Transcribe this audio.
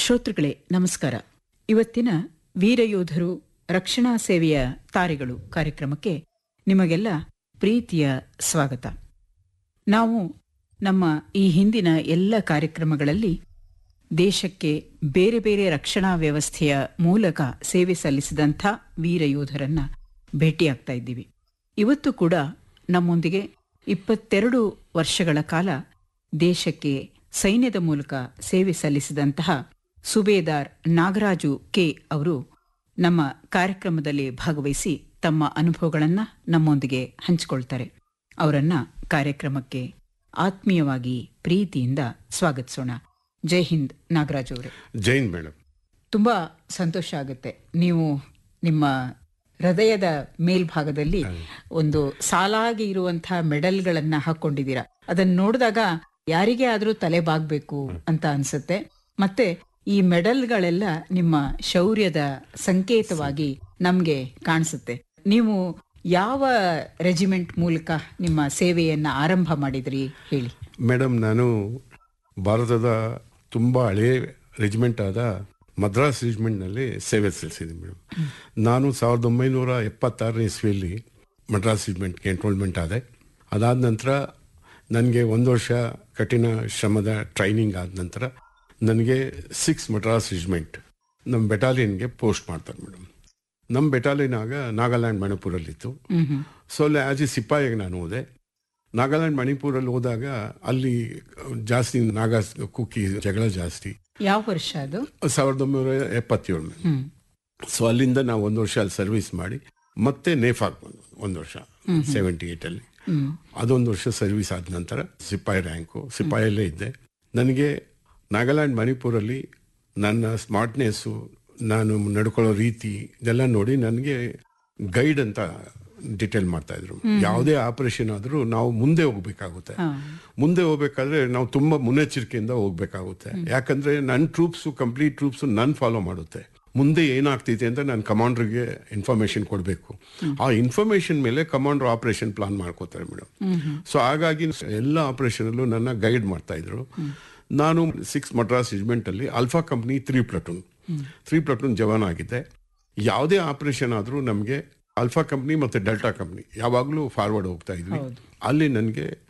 ಶ್ರೋತೃಗಳೇ ನಮಸ್ಕಾರ ಇವತ್ತಿನ ವೀರಯೋಧರು ರಕ್ಷಣಾ ಸೇವೆಯ ತಾರೆಗಳು ಕಾರ್ಯಕ್ರಮಕ್ಕೆ ನಿಮಗೆಲ್ಲ ಪ್ರೀತಿಯ ಸ್ವಾಗತ ನಾವು ನಮ್ಮ ಈ ಹಿಂದಿನ ಎಲ್ಲ ಕಾರ್ಯಕ್ರಮಗಳಲ್ಲಿ ದೇಶಕ್ಕೆ ಬೇರೆ ಬೇರೆ ರಕ್ಷಣಾ ವ್ಯವಸ್ಥೆಯ ಮೂಲಕ ಸೇವೆ ಸಲ್ಲಿಸಿದಂಥ ವೀರಯೋಧರನ್ನ ಭೇಟಿಯಾಗ್ತಾ ಇದ್ದೀವಿ ಇವತ್ತು ಕೂಡ ನಮ್ಮೊಂದಿಗೆ ಇಪ್ಪತ್ತೆರಡು ವರ್ಷಗಳ ಕಾಲ ದೇಶಕ್ಕೆ ಸೈನ್ಯದ ಮೂಲಕ ಸೇವೆ ಸಲ್ಲಿಸಿದಂತಹ ಸುಬೇದಾರ್ ನಾಗರಾಜು ಕೆ ಅವರು ನಮ್ಮ ಕಾರ್ಯಕ್ರಮದಲ್ಲಿ ಭಾಗವಹಿಸಿ ತಮ್ಮ ಅನುಭವಗಳನ್ನ ನಮ್ಮೊಂದಿಗೆ ಹಂಚಿಕೊಳ್ತಾರೆ ಅವರನ್ನ ಕಾರ್ಯಕ್ರಮಕ್ಕೆ ಆತ್ಮೀಯವಾಗಿ ಪ್ರೀತಿಯಿಂದ ಸ್ವಾಗತಿಸೋಣ ಜೈ ಹಿಂದ್ ನಾಗರಾಜ್ ಅವರೇ ಜೈನ್ ಮೇಡಮ್ ತುಂಬಾ ಸಂತೋಷ ಆಗುತ್ತೆ ನೀವು ನಿಮ್ಮ ಹೃದಯದ ಮೇಲ್ಭಾಗದಲ್ಲಿ ಒಂದು ಸಾಲಾಗಿ ಇರುವಂತಹ ಮೆಡಲ್ಗಳನ್ನ ಹಾಕೊಂಡಿದ್ದೀರಾ ಅದನ್ನ ನೋಡಿದಾಗ ಯಾರಿಗೇ ಆದ್ರೂ ತಲೆ ಬಾಗ್ಬೇಕು ಅಂತ ಅನ್ಸುತ್ತೆ ಮತ್ತೆ ಈ ಮೆಡಲ್ಗಳೆಲ್ಲ ನಿಮ್ಮ ಶೌರ್ಯದ ಸಂಕೇತವಾಗಿ ನಮ್ಗೆ ಕಾಣಿಸುತ್ತೆ ನೀವು ಯಾವ ರೆಜಿಮೆಂಟ್ ಮೂಲಕ ನಿಮ್ಮ ಸೇವೆಯನ್ನ ಆರಂಭ ಮಾಡಿದ್ರಿ ಹೇಳಿ ಮೇಡಮ್ ನಾನು ಭಾರತದ ತುಂಬ ಹಳೆಯ ರೆಜಿಮೆಂಟ್ ಆದ ಮದ್ರಾಸ್ ರೆಜಿಮೆಂಟ್ನಲ್ಲಿ ಸೇವೆ ಸಲ್ಲಿಸಿದ್ದೀನಿ ಮೇಡಮ್ ನಾನು ಸಾವಿರದ ಒಂಬೈನೂರ ಎಪ್ಪತ್ತಾರನೇ ಇಸ್ವಿಯಲ್ಲಿ ಮದ್ರಾಸ್ ರೆಜಿಮೆಂಟ್ಗೆ ಎನ್ರೋಲ್ಮೆಂಟ್ ಆದೆ ಅದಾದ ನಂತರ ನನಗೆ ಒಂದು ವರ್ಷ ಕಠಿಣ ಶ್ರಮದ ಟ್ರೈನಿಂಗ್ ಆದ ನಂತರ ನನಗೆ ಸಿಕ್ಸ್ ಮದ್ರಾಸ್ ರೆಜಿಮೆಂಟ್ ನಮ್ಮ ಬೆಟಾಲಿಯನ್ಗೆ ಪೋಸ್ಟ್ ಮಾಡ್ತಾರೆ ಮೇಡಮ್ ನಮ್ಮ ಬೆಟಾಲಿಯನ್ ಆಗ ನಾಗಾಲ್ಯಾಂಡ್ ಮಣಿಪುರಲ್ಲಿತ್ತು ಸೊ ಅಲ್ಲಿ ಆಸ್ ಎ ಸಿಪಾಯಿಗೆ ನಾನು ಹೋದೆ ನಾಗಾಲ್ಯಾಂಡ್ ಮಣಿಪುರಲ್ಲಿ ಹೋದಾಗ ಅಲ್ಲಿ ಜಾಸ್ತಿ ನಾಗಾ ಕುಕ್ಕಿ ಜಗಳ ಜಾಸ್ತಿ ಯಾವ ವರ್ಷ ಅದು ಸಾವಿರದ ಒಂಬೈನೂರ ಎಪ್ಪತ್ತೇಳು ಹ್ಮ್ ಸೊ ಅಲ್ಲಿಂದ ನಾವು ಒಂದು ವರ್ಷ ಅಲ್ಲಿ ಸರ್ವಿಸ್ ಮಾಡಿ ಮತ್ತೆ ನೇಫಾಕ್ ಬಂದು ಒಂದು ವರ್ಷ ಸೆವೆಂಟಿ ಏಟಲ್ಲಿ ಹ್ಮ್ ಅದೊಂದು ವರ್ಷ ಸರ್ವಿಸ್ ಆದ ನಂತರ ಸಿಪಾಯಿ ರ್ಯಾಂಕು ಸಿಪಾಯಲ್ಲೇ ಇದ್ದೆ ನನಗೆ ನಾಗಾಲ್ಯಾಂಡ್ ಮಣಿಪುರಲ್ಲಿ ನನ್ನ ಸ್ಮಾರ್ಟ್ನೆಸ್ಸು ನಾನು ನಡ್ಕೊಳ್ಳೋ ರೀತಿ ಇದೆಲ್ಲ ನೋಡಿ ನನಗೆ ಗೈಡ್ ಅಂತ ಡಿಟೇಲ್ ಮಾಡ್ತಾ ಇದ್ರು ಯಾವುದೇ ಆಪರೇಷನ್ ಆದರೂ ನಾವು ಮುಂದೆ ಹೋಗ್ಬೇಕಾಗುತ್ತೆ ಹಾ. ಮುಂದೆ ಹೋಗ್ಬೇಕಾದ್ರೆ ನಾವು ತುಂಬಾ ಮುನ್ನೆಚ್ಚರಿಕೆಯಿಂದ ಹೋಗ್ಬೇಕಾಗುತ್ತೆ ಯಾಕಂದ್ರೆ ನನ್ನ ಟ್ರೂಪ್ಸ್ ಕಂಪ್ಲೀಟ್ ಟ್ರೂಪ್ಸ್ ನನ್ ಫಾಲೋ ಮಾಡುತ್ತೆ ಮುಂದೆ ಏನಾಗ್ತೈತೆ ಅಂತ ನಾನು ಕಮಾಂಡರ್ಗೆ ಇನ್ಫಾರ್ಮೇಶನ್ ಕೊಡಬೇಕು ಆ ಇನ್ಫಾರ್ಮೇಶನ್ ಮೇಲೆ ಕಮಾಂಡರ್ ಆಪರೇಷನ್ ಪ್ಲಾನ್ ಮಾಡ್ಕೋತಾರೆ ಮೇಡಮ್ ಸೊ ಹಾಗಾಗಿ ಎಲ್ಲ ಆಪರೇಷನ್ ಅಲ್ಲೂ ನನ್ನ ಗೈಡ್ ಮಾಡ್ತಾ ಇದ್ರು ನಾನು ಸಿಕ್ಸ್ ಮಡ್ರಾಸ್ ರೆಜಿಮೆಂಟ್ ಅಲ್ಲಿ alpha company three platoon three platoon jawan ಆಗಿದ್ದೆ ಯಾವುದೇ ಆಪರೇಷನ್ ಆದರೂ ನಮಗೆ ಅಲ್ಫಾ ಕಂಪ್ನಿ ಮತ್ತೆ ಡೆಲ್ಟಾ ಕಂಪ್ನಿ ಯಾವಾಗಲೂ ಫಾರ್ವರ್ಡ್ ಹೋಗ್ತಾ ಇದ್ವಿ ಅಲ್ಲಿ ನನಗೆ